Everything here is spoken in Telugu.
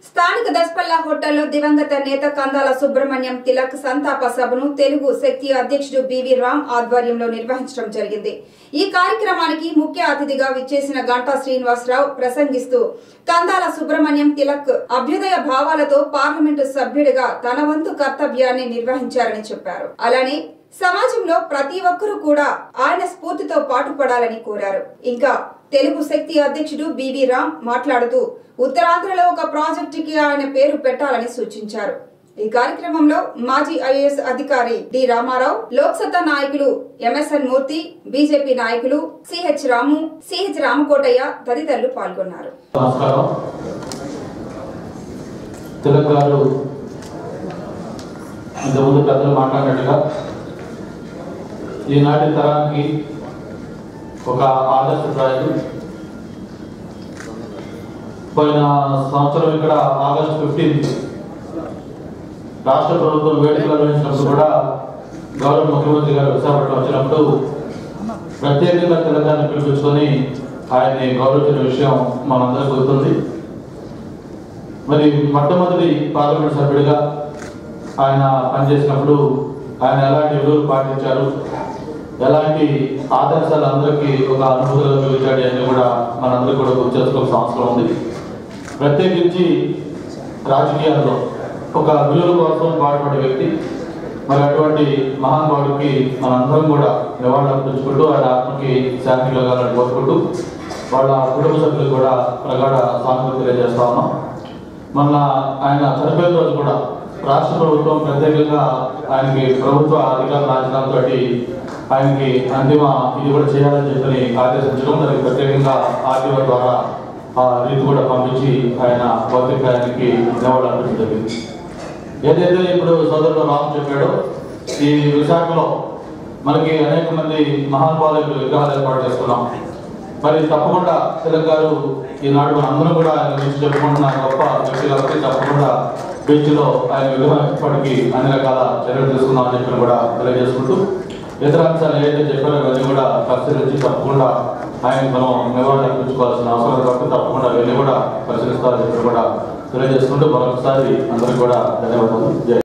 స్థానిక దస్పల్లా హోటల్లో దివంగత నేత కందాల సుబ్రహ్మణ్యం తిలక్ సంతాప సభను తెలుగు శక్తి అధ్యక్షుడు బివి రామ్ ఆధ్వర్యంలో నిర్వహించడం జరిగింది ఈ కార్యక్రమానికి ముఖ్య అతిథిగా విచ్చేసిన గంటా శ్రీనివాసరావు ప్రసంగిస్తూ కందాల సుబ్రహ్మణ్యం తిలక్ అభ్యుదయ భావాలతో పార్లమెంటు సభ్యుడిగా తన వంతు కర్తవ్యాన్ని నిర్వహించారని చెప్పారు అలానే సమాజంలో ప్రతి ఒక్కరూ కూడా ఆయన స్ఫూర్తితో పాటుపడాలని కోరారు ఇంకా తెలుగు శక్తి అధ్యక్షుడు బివి రామ్ మాట్లాడుతూ ఉత్తరాంధ్రలో ఒక ప్రాజెక్టుకి ఆయన పేరు పెట్టాలని సూచించారు ఈ కార్యక్రమంలో మాజీ ఐఏఎస్ అధికారి డి రామారావు లోక్సత్తా నాయకులు ఎంఎస్ఎన్ మూర్తి బీజేపీ నాయకులు సిహెచ్ రాము సిహెచ్ రామకోటయ్య తదితరులు పాల్గొన్నారు నమస్కారం తిలక్ గారు ఇంతకుముందు పెద్దలు మాట్లాడినట్టుగా ఈనాటి తరానికి ఒక ఆదర్శప్రాయుడు పోయిన సంవత్సరం ఇక్కడ ఆగస్ట్ ఫిఫ్టీన్త్ రాష్ట్ర ప్రభుత్వం వేడుకలు నిర్వహించినప్పుడు కూడా గౌరవ ముఖ్యమంత్రి గారు విశాఖపట్నం వచ్చినప్పుడు ప్రత్యేకంగా తెలంగాణ పిలిపించుకొని ఆయన్ని గౌరవించిన విషయం మనందరికీ గుర్తుంది మరి మొట్టమొదటి పార్లమెంట్ సభ్యుడిగా ఆయన పనిచేసినప్పుడు ఆయన ఎలాంటి విలువలు పాటించారు ఎలాంటి ఆదర్శాలు అందరికీ ఒక అనుభూతిగా చూపించాడు అని కూడా మనందరికీ కూడా గుర్తు చేసుకోవాల్సిన అవసరం ఉంది ప్రత్యేకించి రాజకీయాల్లో ఒక విలువల కోసం పాటుపడే వ్యక్తి మరి అటువంటి మహానుభావుడికి మనందరం కూడా నివాళులు అర్పించుకుంటూ ఆయన ఆత్మకి శాంతి కలగాలని కోరుకుంటూ వాళ్ళ కుటుంబ సభ్యులు కూడా ప్రగాఢ సానుభూతి తెలియజేస్తా ఉన్నాం మొన్న ఆయన చనిపోయిన రోజు కూడా రాష్ట్ర ప్రభుత్వం ప్రత్యేకంగా ఆయనకి ప్రభుత్వ అధికారుల రాజధానితో ఆయనకి అంతిమ ఇది కూడా చేయాలని చెప్పని ఆదేశించడం దానికి ప్రత్యేకంగా ఆర్టీఓ ద్వారా ఆ రీతి కూడా పంపించి ఆయన భౌతిక ఆయనకి నివాళులు అర్పించడం జరిగింది ఏదైతే ఇప్పుడు సోదరుడు రామ్ చెప్పాడో ఈ విశాఖలో మనకి అనేక మంది మహానుభావులకు విగ్రహాలు ఏర్పాటు చేసుకున్నాం మరి తప్పకుండా తిలక్ గారు ఈనాడు అందరం కూడా ఆయన గురించి చెప్పుకుంటున్న గొప్ప వ్యక్తి కాబట్టి తప్పకుండా బీచ్ లో ఆయన విగ్రహం ఏర్పాటుకి అన్ని రకాల చర్యలు తీసుకుందామని చెప్పి కూడా తెలియజేసుకుంటూ ఇతర అంశాలు ఏదైతే చెప్పారో అవన్నీ కూడా పరిశీలించి తప్పకుండా ఆయన మనం నివారణ అర్పించుకోవాల్సిన అవసరం ఉంది కాబట్టి తప్పకుండా అవన్నీ కూడా పరిశీలిస్తారని చెప్పి కూడా తెలియజేసుకుంటూ మరొకసారి అందరికీ కూడా ధన్యవాదాలు జై